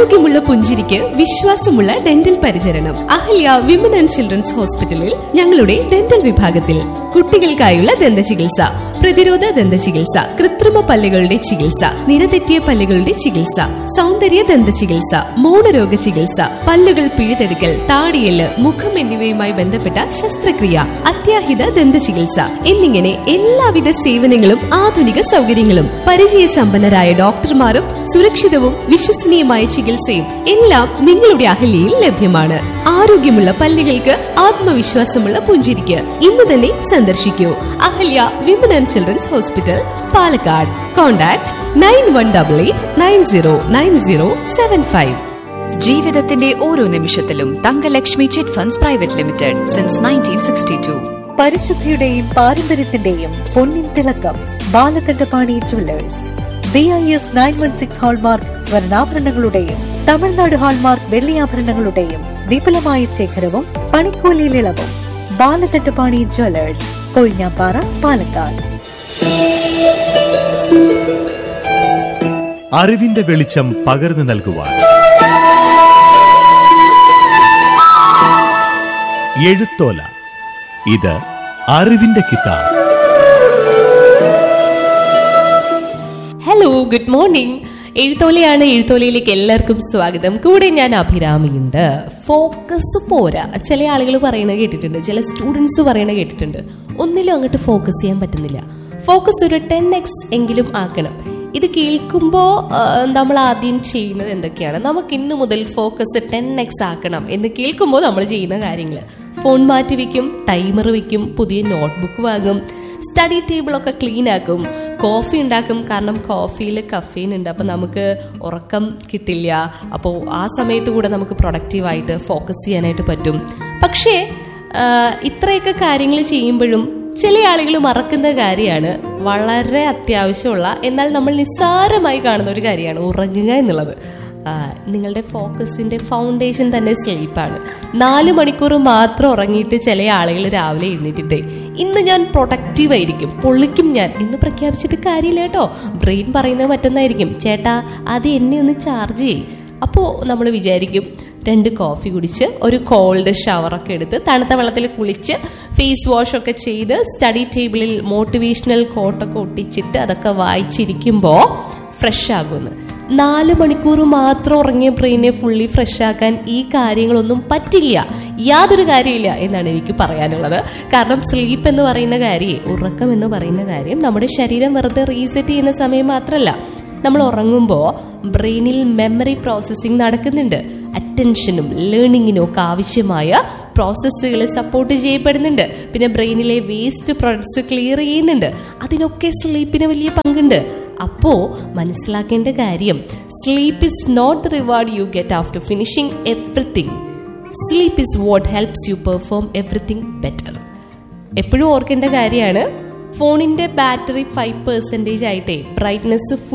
ആരോഗ്യമുള്ള പുഞ്ചിരിക്ക് വിശ്വാസമുള്ള ഡെന്റൽ പരിചരണം അഹല്യ വിമൻ ആൻഡ് ചിൽഡ്രൻസ് ഹോസ്പിറ്റലിൽ ഞങ്ങളുടെ ഡെന്റൽ വിഭാഗത്തിൽ കുട്ടികൾക്കായുള്ള ദന്ത ചികിത്സ പ്രതിരോധ ദന്ത ചികിത്സ കൃത്രിമ പല്ലുകളുടെ ചികിത്സ നിരതെറ്റിയ പല്ലുകളുടെ ചികിത്സ സൗന്ദര്യ ദന്ത ചികിത്സ മൗനരോഗ ചികിത്സ പല്ലുകൾ പിഴുതെടുക്കൽ താടിയല് മുഖം എന്നിവയുമായി ബന്ധപ്പെട്ട ശസ്ത്രക്രിയ അത്യാഹിത ദന്ത ചികിത്സ എന്നിങ്ങനെ എല്ലാവിധ സേവനങ്ങളും ആധുനിക സൗകര്യങ്ങളും പരിചയസമ്പന്നരായ ഡോക്ടർമാരും സുരക്ഷിതവും വിശ്വസനീയമായ ചികിത്സയും എല്ലാം നിങ്ങളുടെ അഹല്യയിൽ ലഭ്യമാണ് ആരോഗ്യമുള്ള പല്ലുകൾക്ക് ആത്മവിശ്വാസമുള്ള പുഞ്ചിരിക്ക് ഇന്ന് തന്നെ സന്ദർശിക്കൂ Ahalya women and children's hospital Palakkad contact nine one double eight nine zero nine zero seven five ജീവിതത്തിന്റെ ഓരോ നിമിഷത്തിലും Thangalakshmi chit funds private limited since nineteen sixty two പരിശുദ്ധിയുടെയും പാരമ്പര്യത്തിന്റെയും പൊന്നിൻ തിളക്കം Balakandapani jewellers B I S nine one six hallmark സ്വർണ്ണാഭരണങ്ങളുടെയും Tamil Nadu hallmark വെള്ളിയാഭരണങ്ങളുടെയും വിപുലമായ ശേഖരവും പണിക്കൂലിയിൽ ഇളവും ബാലകണ്ഠപാണി ജുവല്ലേഴ്സ് കൊഴിഞ്ഞാപ്പാറ പാലക്കാട് അറിവിന്റെ വെളിച്ചം പകർന്നു നൽകുവാൻ എഴുത്തോല ഇത് അറിവിന്റെ കിതാബ് ഹലോ ഗുഡ് മോർണിംഗ് എഴുത്തോലയാണ് എഴുത്തോലയിലേക്ക് എല്ലാവർക്കും സ്വാഗതം കൂടെ ഞാൻ അഭിരാമിയുണ്ട് ഫോക്കസ് പോരാ ചില ആളുകൾ പറയുന്നത് കേട്ടിട്ടുണ്ട് ചില സ്റ്റുഡൻസ് പറയുന്നത് കേട്ടിട്ടുണ്ട് ഒന്നിലും അങ്ങോട്ട് ഫോക്കസ് ചെയ്യാൻ പറ്റുന്നില്ല ഫോക്കസ് ഒരു ടെൻ എക്സ് എങ്കിലും ആക്കണം ഇത് കേൾക്കുമ്പോൾ നമ്മൾ ആദ്യം ചെയ്യുന്നത് എന്തൊക്കെയാണ് നമുക്ക് ഇന്നു മുതൽ ഫോക്കസ് ടെൻ എക്സ് ആക്കണം എന്ന് കേൾക്കുമ്പോൾ നമ്മൾ ചെയ്യുന്ന കാര്യങ്ങൾ ഫോൺ മാറ്റി വെക്കും ടൈമർ വെക്കും പുതിയ നോട്ട്ബുക്ക് വാങ്ങും സ്റ്റഡി ടേബിളൊക്കെ ക്ലീൻ ആക്കും കോഫി ഉണ്ടാക്കും കാരണം കോഫിയിൽ കഫീൻ ഉണ്ട് അപ്പം നമുക്ക് ഉറക്കം കിട്ടില്ല അപ്പോൾ ആ സമയത്ത് കൂടെ നമുക്ക് പ്രൊഡക്റ്റീവായിട്ട് ഫോക്കസ് ചെയ്യാനായിട്ട് പറ്റും പക്ഷേ ആ, ഇത്രയൊക്കെ കാര്യങ്ങൾ ചെയ്യുമ്പോഴും ചില ആളുകൾ മറക്കുന്ന കാര്യമാണ് വളരെ അത്യാവശ്യമുള്ള എന്നാൽ നമ്മൾ നിസ്സാരമായി കാണുന്ന ഒരു കാര്യമാണ് ഉറങ്ങുക എന്നുള്ളത് ആ, നിങ്ങളുടെ ഫോക്കസിന്റെ ഫൗണ്ടേഷൻ തന്നെ സ്ലീപ്പാണ് നാല് മണിക്കൂർ മാത്രം ഉറങ്ങിയിട്ട് ചില ആളുകൾ രാവിലെ എഴുന്നേറ്റിട്ട് ഇന്ന് ഞാൻ പ്രൊഡക്റ്റീവ് ആയിരിക്കും പൊള്ളിക്കും ഞാൻ എന്ന് പ്രഖ്യാപിച്ചിട്ട് കാര്യമില്ല കേട്ടോ ബ്രെയിൻ പറയുന്നത് മറ്റൊന്നായിരിക്കും ചേട്ടാ അത് എന്നെ ഒന്ന് ചാർജ് ചെയ്യും അപ്പോൾ നമ്മൾ വിചാരിക്കും രണ്ട് കോഫി കുടിച്ച് ഒരു കോൾഡ് ഷവറൊക്കെ എടുത്ത് തണുത്ത വെള്ളത്തിൽ കുളിച്ച് ഫേസ് വാഷ് ഒക്കെ ചെയ്ത് സ്റ്റഡി ടേബിളിൽ മോട്ടിവേഷണൽ കോട്ടൊക്കെ ഒട്ടിച്ചിട്ട് അതൊക്കെ വായിച്ചിരിക്കുമ്പോൾ ഫ്രഷ് ആകുമെന്ന് നാല് മണിക്കൂർ മാത്രം ഉറങ്ങിയ ബ്രെയിനെ ഫുള്ളി ഫ്രഷ് ആക്കാൻ ഈ കാര്യങ്ങളൊന്നും പറ്റില്ല യാതൊരു കാര്യമില്ല എന്നാണ് എനിക്ക് പറയാനുള്ളത് കാരണം സ്ലീപ്പ് എന്ന് പറയുന്ന കാര്യം ഉറക്കം എന്ന് പറയുന്ന കാര്യം നമ്മുടെ ശരീരം വെറുതെ റീസെറ്റ് ചെയ്യുന്ന സമയം മാത്രമല്ല നമ്മൾ ഉറങ്ങുമ്പോൾ ബ്രെയിനിൽ മെമ്മറി പ്രോസസ്സിംഗ് നടക്കുന്നുണ്ട് അറ്റൻഷനും ലേണിങ്ങിനും ഒക്കെ ആവശ്യമായ പ്രോസസ്സുകൾ സപ്പോർട്ട് ചെയ്യപ്പെടുന്നുണ്ട് പിന്നെ ബ്രെയിനിലെ വേസ്റ്റ് പ്രൊഡക്ട്സ് ക്ലിയർ ചെയ്യുന്നുണ്ട് അതിനൊക്കെ സ്ലീപ്പിന് വലിയ പങ്കുണ്ട് അപ്പോ മനസ്സിലാക്കേണ്ട കാര്യം sleep is not the reward you get after finishing everything sleep is what helps you perform everything better എപ്പോഴും ഓർക്കേണ്ട കാര്യമാണ് ഫോണിന്റെ ബാറ്ററി ഫൈവ് പെർസെൻറ്റേജ് ആയിട്ടേ ബ്രൈറ്റ്നെസ്